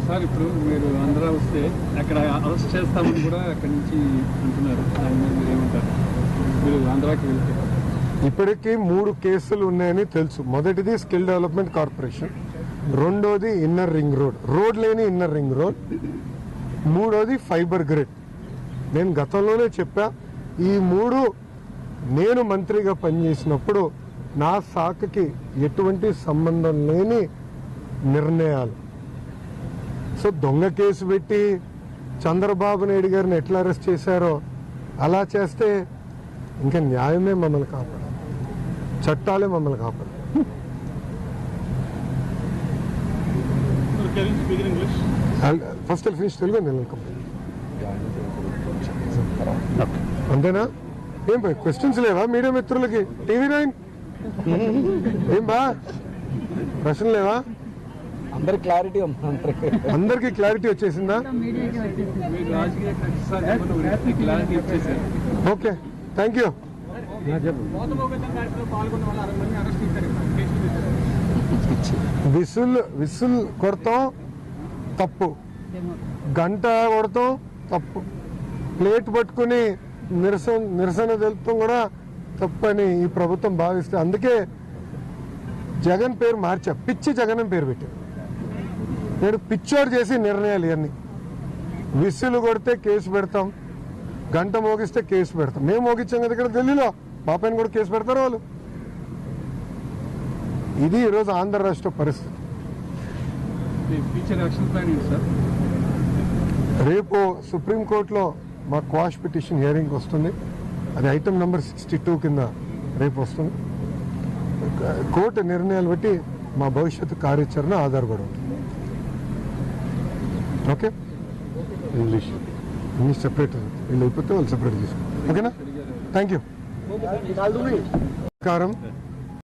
sir ఇప్పుడు మీరు ఆంధ్ర వస్తే అక్కడ అరెస్ట్ చేస్తామని కూడా అక్కడి నుంచి అంటున్నారు దాని మీద మీరు ఏమంటారు మీరు ఆంధ్రాకి వెళ్తే ఇప్పటికీ మూడు కేసులు ఉన్నాయని తెలుసు మొదటిది స్కిల్ డెవలప్మెంట్ కార్పొరేషన్ రెండోది ఇన్నర్ రింగ్ రోడ్ రోడ్ లేని ఇన్నర్ రింగ్ రోడ్ మూడోది ఫైబర్ గ్రిడ్ నేను గతంలోనే చెప్పా ఈ మూడు నేను మంత్రిగా పనిచేసినప్పుడు నా శాఖకి ఎటువంటి సంబంధం లేని నిర్ణయాలు సో దొంగ కేసు పెట్టి చంద్రబాబు నాయుడు గారిని ఎట్లా అరెస్ట్ చేశారో అలా చేస్తే ఇంకా న్యాయమే మమ్మల్ని కాపాడాలి చట్టాలే మమ్మల్ని కాపాడాలి can speak English first finish Telugu నేను వెల్కమ్ అంతేనా ఏం క్వశ్చన్స్ లేవా మీడియా మిత్రులకి టీవీ నైన్ ఏం బా ప్రశ్నలు లేవా అందరి క్లారిటీ అందరికి క్లారిటీ వచ్చేసిందా మీరు రాజకీయ కక్ష క్లారిటీ ఇచ్చేసారు okay thank you whistle whistle కొడతాం తప్పు గంట కొడతాం తప్పు ప్లేట్ పట్టుకుని నిరసన నిరసన తెలుపుతాం కూడా తప్పని ఈ ప్రభుత్వం భావిస్తే అందుకే జగన్ పేరు మార్చా పిచ్చి జగన్ అని పేరు పెట్టారు నేను పిచ్చోడు చేసి నిర్ణయాలు ఇవన్నీ విసులు కొడితే కేసు పెడతాం గంట మోగిస్తే కేసు పెడతాం మేము మోగించాం కదా ఇక్కడ ఢిల్లీలో మా పైన కూడా కేసు పెడతారు వాళ్ళు ఇది ఈరోజు ఆంధ్ర రాష్ట్ర పరిస్థితి ఫ్యూచర్ యాక్షన్ ప్లాన్ ఏంటి సార్ రేపు సుప్రీంకోర్టులో మా క్వాష్ పిటిషన్ హియరింగ్ వస్తుంది అది ఐటమ్ నెంబర్ సిక్స్టీ టూ కింద రేపు వస్తుంది కోర్టు నిర్ణయాలు బట్టి మా భవిష్యత్తు కార్యాచరణ ఆధారపడి ఉంటుంది ఓకే ఇంగ్లీష్ ఇంగ్లీష్ సెపరేట్ వీళ్ళు అయిపోతే వాళ్ళు సెపరేట్ తీసుకుంటారు ఓకేనా థ్యాంక్ యూ నమస్కారం